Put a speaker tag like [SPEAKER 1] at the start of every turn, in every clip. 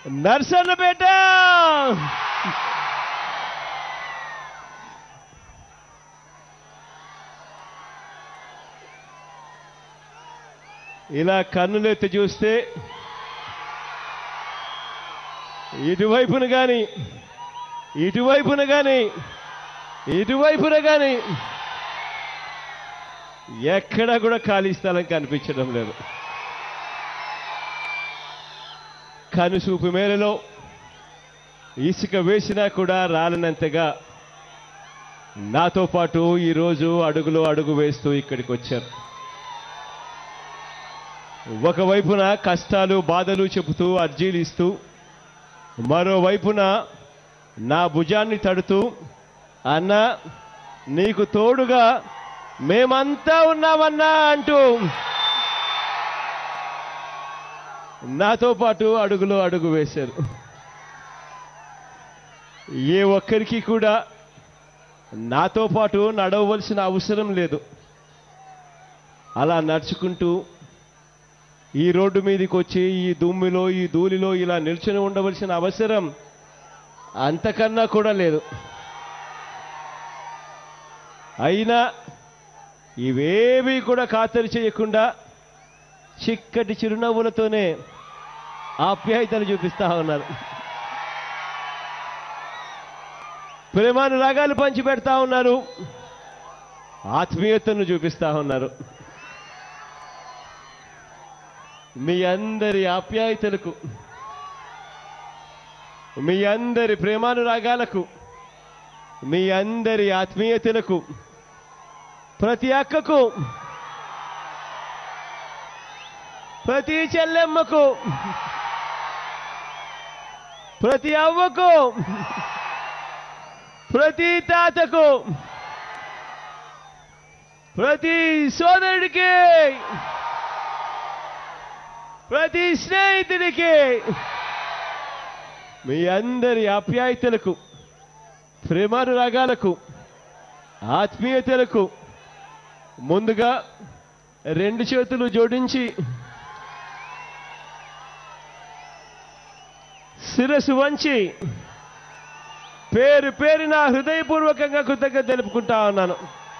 [SPEAKER 1] నర్సన్నపేట ఇలా కన్నులెత్తి చూస్తే ఇటువైపున కానీ ఇటువైపున కానీ ఇటువైపున కానీ ఎక్కడా కూడా ఖాళీ స్థలం కనిపించడం లేదు కనుసూపు మేరలో ఇసుక వేసినా కూడా రాలనంతగా నాతో పాటు ఈరోజు అడుగులో అడుగు వేస్తూ ఇక్కడికి వచ్చారు ఒకవైపున కష్టాలు బాధలు చెబుతూ అర్జీలు ఇస్తూ మరోవైపున నా భుజాన్ని తడుతూ అన్నా నీకు తోడుగా మేమంతా ఉన్నామన్నా అంటూ నాతో పాటు అడుగులో అడుగు వేశారు ఏ ఒక్కరికి కూడా నాతో పాటు నడవలసిన అవసరం లేదు అలా నడుచుకుంటూ ఈ రోడ్డు మీదకి వచ్చి ఈ దుమ్మిలో ఈ ధూళిలో ఇలా నిల్చుని ఉండవలసిన అవసరం అంతకన్నా కూడా లేదు అయినా ఇవేవి కూడా ఖాతరు చేయకుండా చిక్కటి చిరునవ్వులతోనే ఆప్యాయతలు చూపిస్తా ఉన్నారు ప్రేమాను రాగాలు పంచి పెడతా ఉన్నారు ఆత్మీయతను చూపిస్తా ఉన్నారు మీ అందరి ఆప్యాయతలకు మీ అందరి ప్రేమానురాగాలకు మీ అందరి ఆత్మీయతలకు ప్రతి అక్కకు ప్రతి చెల్లెమ్మకు ప్రతి అవ్వకు ప్రతి తాతకు ప్రతి సోదరుడికి ప్రతి స్నేహితుడికి మీ అందరి ఆప్యాయతలకు ప్రేమానురాగాలకు ఆత్మీయతలకు ముందుగా రెండు చేతులు జోడించి శిరస్సు వంచి పేరు పేరున హృదయపూర్వకంగా కృతజ్ఞత తెలుపుకుంటా ఉన్నాను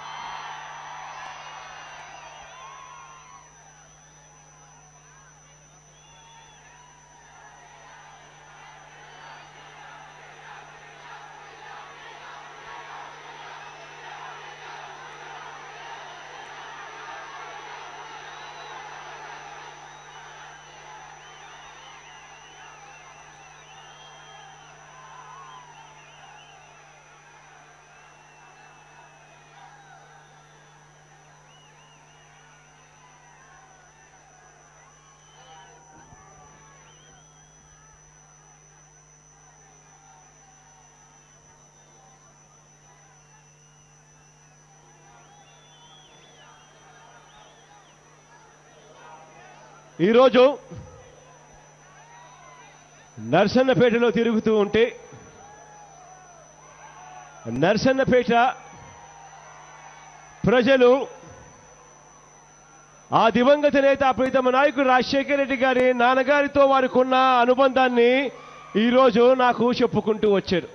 [SPEAKER 1] ఈరోజు నర్సన్నపేటలో తిరుగుతూ ఉంటే నర్సన్నపేట ప్రజలు ఆ దివంగత నేత ప్రీతమ నాయకుడు రాజశేఖర రెడ్డి గారి నాన్నగారితో వారికి ఉన్న అనుబంధాన్ని ఈరోజు నాకు చెప్పుకుంటూ వచ్చారు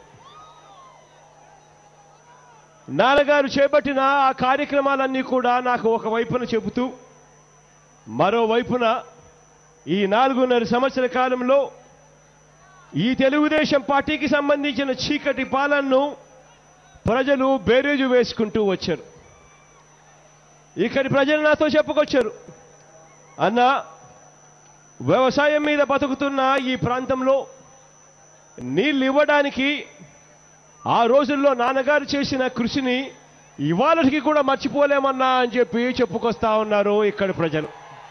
[SPEAKER 1] నాన్నగారు చేపట్టిన ఆ కార్యక్రమాలన్నీ కూడా నాకు ఒక వైపున చెబుతూ మరోవైపున ఈ నాలుగున్నర సంవత్సర కాలంలో ఈ తెలుగుదేశం పార్టీకి సంబంధించిన చీకటి పాలనను ప్రజలు బేరేజు వేసుకుంటూ వచ్చారు ఇక్కడి ప్రజలు నాతో చెప్పుకొచ్చారు అన్న వ్యవసాయం మీద బతుకుతున్న ఈ ప్రాంతంలో నీళ్ళు ఇవ్వడానికి ఆ రోజుల్లో నాన్నగారు చేసిన కృషిని ఇవాళకి కూడా మర్చిపోలేమన్నా అని చెప్పి చెప్పుకొస్తా ఉన్నారు ఇక్కడి ప్రజలు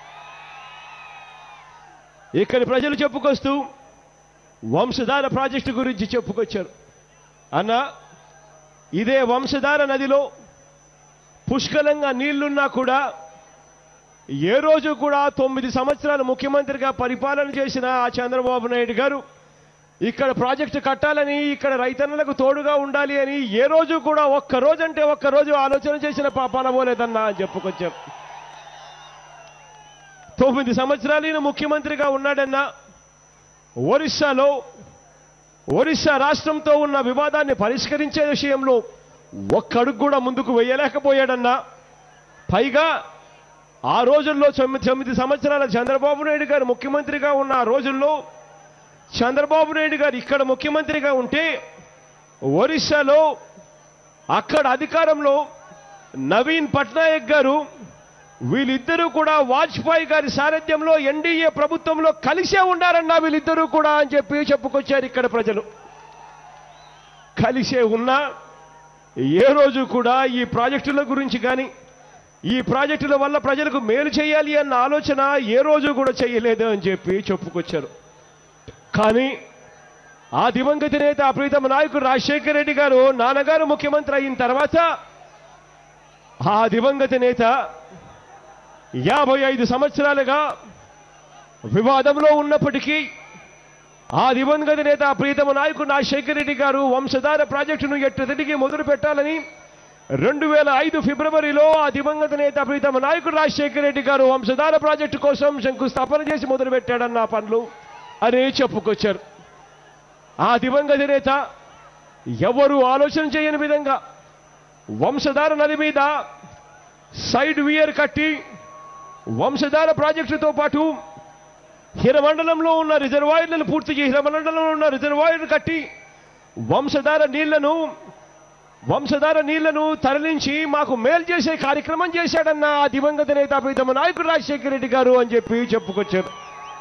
[SPEAKER 1] ఇక్కడి ప్రజలు చెప్పుకొస్తూ వంశధార ప్రాజెక్టు గురించి చెప్పుకొచ్చారు అన్న ఇదే వంశధార నదిలో పుష్కలంగా నీళ్లున్నా కూడా ఏ రోజు కూడా తొమ్మిది సంవత్సరాలు ముఖ్యమంత్రిగా పరిపాలన చేసిన ఆ చంద్రబాబు నాయుడు గారు ఇక్కడ ప్రాజెక్టు కట్టాలని ఇక్కడ రైతన్నలకు తోడుగా ఉండాలి అని ఏ రోజు కూడా ఒక్క రోజు అంటే ఒక్క రోజు ఆలోచన చేసిన పాపాన పోలేదన్నా అని చెప్పుకొచ్చాం తొమ్మిది సంవత్సరాలు ఈయన ముఖ్యమంత్రిగా ఉన్నాడన్నా ఒరిస్సాలో ఒరిస్సా రాష్ట్రంతో ఉన్న వివాదాన్ని పరిష్కరించే విషయంలో ఒక్కడుగు కూడా ముందుకు వేయలేకపోయాడన్నా పైగా ఆ రోజుల్లో తొమ్మిది తొమ్మిది సంవత్సరాల చంద్రబాబు నాయుడు గారు ముఖ్యమంత్రిగా ఉన్న ఆ రోజుల్లో చంద్రబాబు నాయుడు గారు ఇక్కడ ముఖ్యమంత్రిగా ఉంటే ఒరిస్సాలో అక్కడ అధికారంలో నవీన్ పట్నాయక్ గారు వీళ్ళిద్దరూ కూడా వాజ్పేయి గారి సారథ్యంలో ఎన్డీఏ ప్రభుత్వంలో కలిసే ఉండారన్నా వీళ్ళిద్దరూ కూడా అని చెప్పి చెప్పుకొచ్చారు ఇక్కడ ప్రజలు కలిసే ఉన్నా ఏ రోజు కూడా ఈ ప్రాజెక్టుల గురించి కానీ ఈ ప్రాజెక్టుల వల్ల ప్రజలకు మేలు చేయాలి అన్న ఆలోచన ఏ రోజు కూడా చేయలేదు అని చెప్పి చెప్పుకొచ్చారు కానీ ఆ దివంగత నేత ప్రీతమ నాయకుడు రాజశేఖర రెడ్డి గారు నాన్నగారు ముఖ్యమంత్రి అయిన తర్వాత ఆ దివంగత నేత యాభై ఐదు సంవత్సరాలుగా వివాదంలో ఉన్నప్పటికీ ఆ దివంగత నేత ప్రీతమ నాయకుడు రాజశేఖర రెడ్డి గారు వంశధార ప్రాజెక్టును ఎట్టదిటికి మొదలు పెట్టాలని రెండు వేల ఐదు ఫిబ్రవరిలో ఆ దివంగత నేత ప్రీతమ నాయకుడు రాజశేఖర రెడ్డి గారు వంశధార ప్రాజెక్టు కోసం శంకుస్థాపన చేసి మొదలు పెట్టాడన్న ఆ పనులు అని చెప్పుకొచ్చారు ఆ దివంగత నేత ఎవరు ఆలోచన చేయని విధంగా వంశధార నది మీద సైడ్ వియర్ కట్టి వంశధార ప్రాజెక్టుతో పాటు హిరమండలంలో ఉన్న రిజర్వాయర్లను పూర్తి చేసి హిరమండలంలో ఉన్న రిజర్వాయర్ కట్టి వంశధార నీళ్లను వంశధార నీళ్లను తరలించి మాకు మేలు చేసే కార్యక్రమం చేశాడన్న ఆ దివంగత నేత ప్రీతమ నాయకుడు రాజశేఖర రెడ్డి గారు అని చెప్పి చెప్పుకొచ్చారు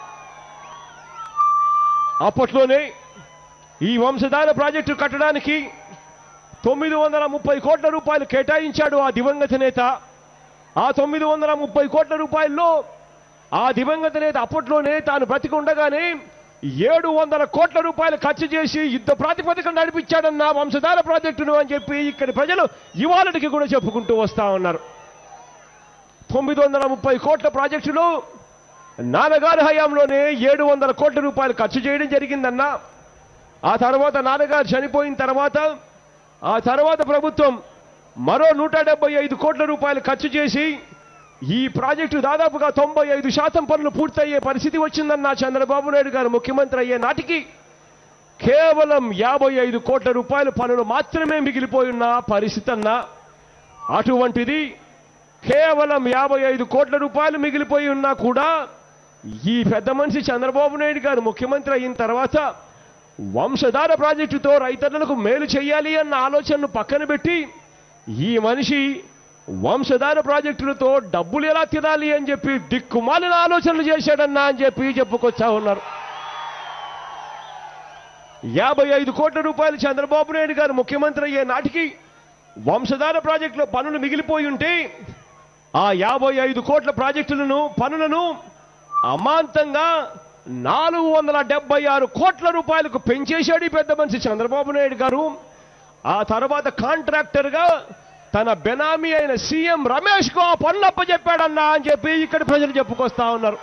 [SPEAKER 1] అప్పట్లోనే ఈ వంశధార ప్రాజెక్టు కట్టడానికి తొమ్మిది వందల ముప్పై కోట్ల రూపాయలు కేటాయించాడు ఆ దివంగత నేత ఆ తొమ్మిది వందల ముప్పై కోట్ల రూపాయల్లో ఆ దివంగత నేత అప్పట్లోనే తాను బ్రతికి ఉండగానే ఏడు వందల కోట్ల రూపాయలు ఖర్చు చేసి యుద్ధ ప్రాతిపదికన నడిపించాడన్న వంశధార ప్రాజెక్టును అని చెప్పి ఇక్కడి ప్రజలు ఇవాళకి కూడా చెప్పుకుంటూ వస్తా ఉన్నారు తొమ్మిది వందల ముప్పై కోట్ల ప్రాజెక్టులు నాన్నగారి హయాంలోనే ఏడు వందల కోట్ల రూపాయలు ఖర్చు చేయడం జరిగిందన్న ఆ తర్వాత నాన్నగారు చనిపోయిన తర్వాత ఆ తర్వాత ప్రభుత్వం మరో నూట డెబ్బై ఐదు కోట్ల రూపాయలు ఖర్చు చేసి ఈ ప్రాజెక్టు దాదాపుగా తొంభై ఐదు శాతం పనులు పూర్తయ్యే పరిస్థితి వచ్చిందన్న చంద్రబాబు నాయుడు గారు ముఖ్యమంత్రి అయ్యే నాటికి కేవలం యాభై ఐదు కోట్ల రూపాయల పనులు మాత్రమే మిగిలిపోయి ఉన్న పరిస్థితి అన్న అటువంటిది కేవలం యాభై ఐదు కోట్ల రూపాయలు మిగిలిపోయి ఉన్నా కూడా ఈ పెద్ద మనిషి చంద్రబాబు నాయుడు గారు ముఖ్యమంత్రి అయిన తర్వాత వంశధార ప్రాజెక్టుతో రైతన్నలకు మేలు చేయాలి అన్న ఆలోచనను పక్కన పెట్టి ఈ మనిషి వంశధార ప్రాజెక్టులతో డబ్బులు ఎలా తినాలి అని చెప్పి దిక్కుమాలిన ఆలోచనలు చేశాడన్నా అని చెప్పి చెప్పుకొచ్చా ఉన్నారు యాభై ఐదు కోట్ల రూపాయలు చంద్రబాబు నాయుడు గారు ముఖ్యమంత్రి అయ్యే నాటికి వంశధార ప్రాజెక్టులో పనులు మిగిలిపోయి ఉంటే ఆ యాభై ఐదు కోట్ల ప్రాజెక్టులను పనులను అమాంతంగా నాలుగు వందల డెబ్బై ఆరు కోట్ల రూపాయలకు పెంచేశాడు ఈ పెద్ద మనిషి చంద్రబాబు నాయుడు గారు ఆ తర్వాత కాంట్రాక్టర్గా తన బెనామీ అయిన సీఎం రమేష్ కు ఆ పనులు అప్పచెప్పాడన్నా అని చెప్పి ఇక్కడ ప్రజలు చెప్పుకొస్తా ఉన్నారు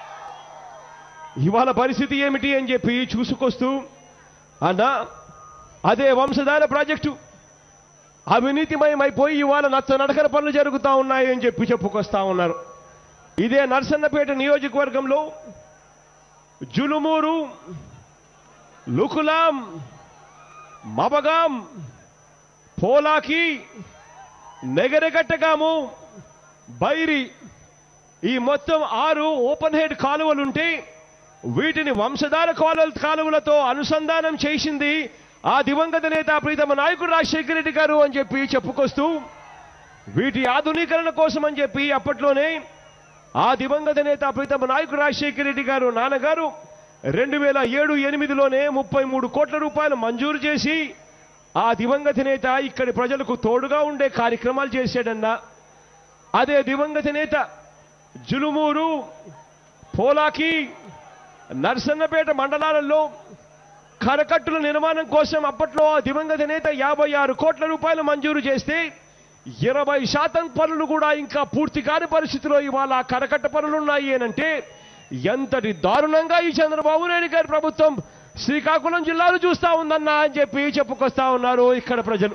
[SPEAKER 1] ఇవాళ పరిస్థితి ఏమిటి అని చెప్పి చూసుకొస్తూ అన్నా అదే వంశధార ప్రాజెక్టు అవినీతిమయమైపోయి ఇవాళ నచ్చ నడకల పనులు జరుగుతూ ఉన్నాయి అని చెప్పి చెప్పుకొస్తా ఉన్నారు ఇదే నర్సన్నపేట నియోజకవర్గంలో జులుమూరు లుకులాం మబగాం పోలాకి నెగరగట్టగాము బైరి ఈ మొత్తం ఆరు ఓపెన్ హెడ్ కాలువలుంటే వీటిని వంశధార కాలువల కాలువలతో అనుసంధానం చేసింది ఆ దివంగత నేత ప్రీతమ నాయకుడు రాజశేఖర రెడ్డి గారు అని చెప్పి చెప్పుకొస్తూ వీటి ఆధునీకరణ కోసం అని చెప్పి అప్పట్లోనే ఆ దివంగత నేత ప్రీతమ నాయకుడు రాజశేఖర రెడ్డి గారు నాన్నగారు రెండు వేల ఏడు ఎనిమిదిలోనే ముప్పై మూడు కోట్ల రూపాయలు మంజూరు చేసి ఆ దివంగత నేత ఇక్కడి ప్రజలకు తోడుగా ఉండే కార్యక్రమాలు చేశాడన్నా అదే దివంగత నేత జులుమూరు పోలాకి నర్సన్నపేట మండలాలలో కరకట్టుల నిర్మాణం కోసం అప్పట్లో ఆ దివంగత నేత యాభై ఆరు కోట్ల రూపాయలు మంజూరు చేస్తే ఇరవై శాతం పనులు కూడా ఇంకా పూర్తి కాని పరిస్థితిలో ఇవాళ ఆ కరకట్ట పనులు ఉన్నాయి ఏనంటే ఎంతటి దారుణంగా ఈ చంద్రబాబు నాయుడు గారి ప్రభుత్వం శ్రీకాకుళం జిల్లాలో చూస్తా ఉందన్నా అని చెప్పి చెప్పుకొస్తా ఉన్నారు ఇక్కడ ప్రజలు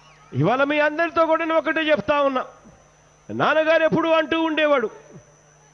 [SPEAKER 1] ఇవాళ మీ అందరితో కూడా నేను ఒకటే చెప్తా ఉన్నా నాన్నగారు ఎప్పుడు అంటూ ఉండేవాడు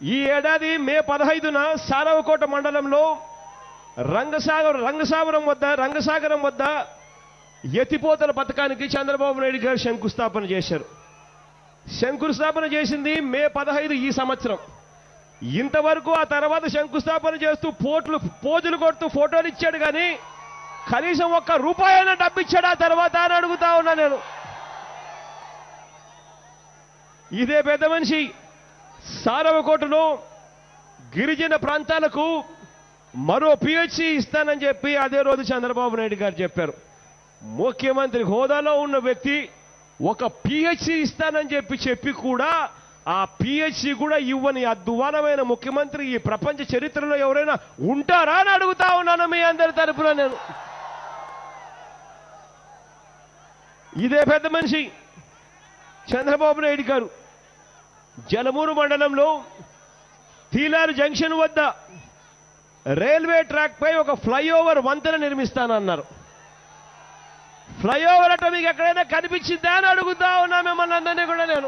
[SPEAKER 1] ఈ ఏడాది మే పదహైదున సారవకోట మండలంలో రంగసాగర్ రంగసాగరం వద్ద రంగసాగరం వద్ద ఎత్తిపోతల పథకానికి చంద్రబాబు నాయుడు గారు శంకుస్థాపన చేశారు శంకుస్థాపన చేసింది మే పదహైదు ఈ సంవత్సరం ఇంతవరకు ఆ తర్వాత శంకుస్థాపన చేస్తూ పోట్లు పోజులు కొడుతూ ఫోటోలు ఇచ్చాడు కానీ కనీసం ఒక్క రూపాయైనా డబ్బిచ్చాడు ఆ తర్వాత అని అడుగుతా ఉన్నా నేను ఇదే పెద్ద మనిషి సారవకోటలో గిరిజన ప్రాంతాలకు మరో పిహెచ్సి ఇస్తానని చెప్పి అదే రోజు చంద్రబాబు నాయుడు గారు చెప్పారు ముఖ్యమంత్రి హోదాలో ఉన్న వ్యక్తి ఒక పిహెచ్సి ఇస్తానని చెప్పి చెప్పి కూడా ఆ పిహెచ్సి కూడా ఇవ్వని అద్వానమైన ముఖ్యమంత్రి ఈ ప్రపంచ చరిత్రలో ఎవరైనా ఉంటారా అని అడుగుతా ఉన్నాను మీ అందరి తరపున నేను ఇదే పెద్ద మనిషి చంద్రబాబు నాయుడు గారు జలమూరు మండలంలో తీలారు జంక్షన్ వద్ద రైల్వే ట్రాక్ పై ఒక ఫ్లైఓవర్ వంతెన నిర్మిస్తానన్నారు ఫ్లైఓవర్ అట మీకు ఎక్కడైనా కనిపించిందా అని అడుగుతా ఉన్నా మిమ్మల్ని అందరినీ కూడా నేను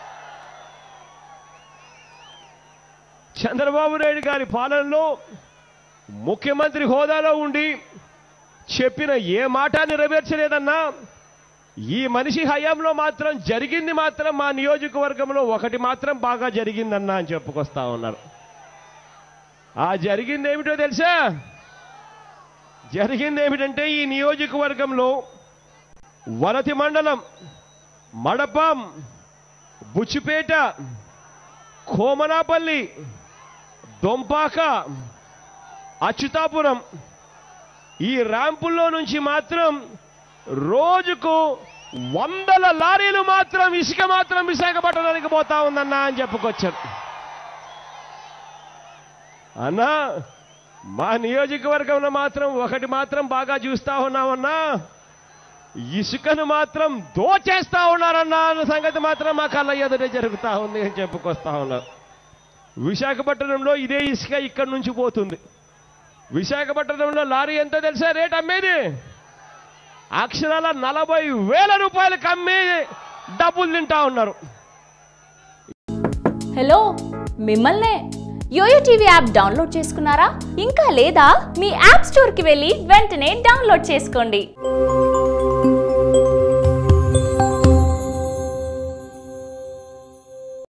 [SPEAKER 1] చంద్రబాబు నాయుడు గారి పాలనలో ముఖ్యమంత్రి హోదాలో ఉండి చెప్పిన ఏ మాట నెరవేర్చలేదన్నా ఈ మనిషి హయాంలో మాత్రం జరిగింది మాత్రం మా నియోజకవర్గంలో ఒకటి మాత్రం బాగా జరిగిందన్నా అని చెప్పుకొస్తా ఉన్నారు ఆ జరిగింది ఏమిటో తెలుసా జరిగింది ఏమిటంటే ఈ నియోజకవర్గంలో వరతి మండలం మడపం బుచ్చిపేట కోమనాపల్లి దొంపాక అచ్యుతాపురం ఈ ర్యాంపుల్లో నుంచి మాత్రం రోజుకు వందల లారీలు మాత్రం ఇసుక మాత్రం విశాఖపట్నానికి పోతా ఉందన్నా అని చెప్పుకొచ్చారు అన్నా మా నియోజకవర్గంలో మాత్రం ఒకటి మాత్రం బాగా చూస్తా ఉన్నామన్నా ఇసుకను మాత్రం దోచేస్తా ఉన్నారన్నా అన్న సంగతి మాత్రం మా కళ్ళ ఎదుటే జరుగుతా ఉంది అని చెప్పుకొస్తా ఉన్నారు విశాఖపట్నంలో ఇదే ఇసుక ఇక్కడి నుంచి పోతుంది విశాఖపట్నంలో లారీ ఎంత తెలుసా రేట్ అమ్మేది అక్షరాల నలభై వేల రూపాయలకు అమ్మి డబ్బులు తింటా ఉన్నారు
[SPEAKER 2] హలో మిమ్మల్నే యోయో టీవీ యాప్ డౌన్లోడ్ చేసుకున్నారా ఇంకా లేదా మీ యాప్ స్టోర్కి వెళ్ళి వెంటనే డౌన్లోడ్ చేసుకోండి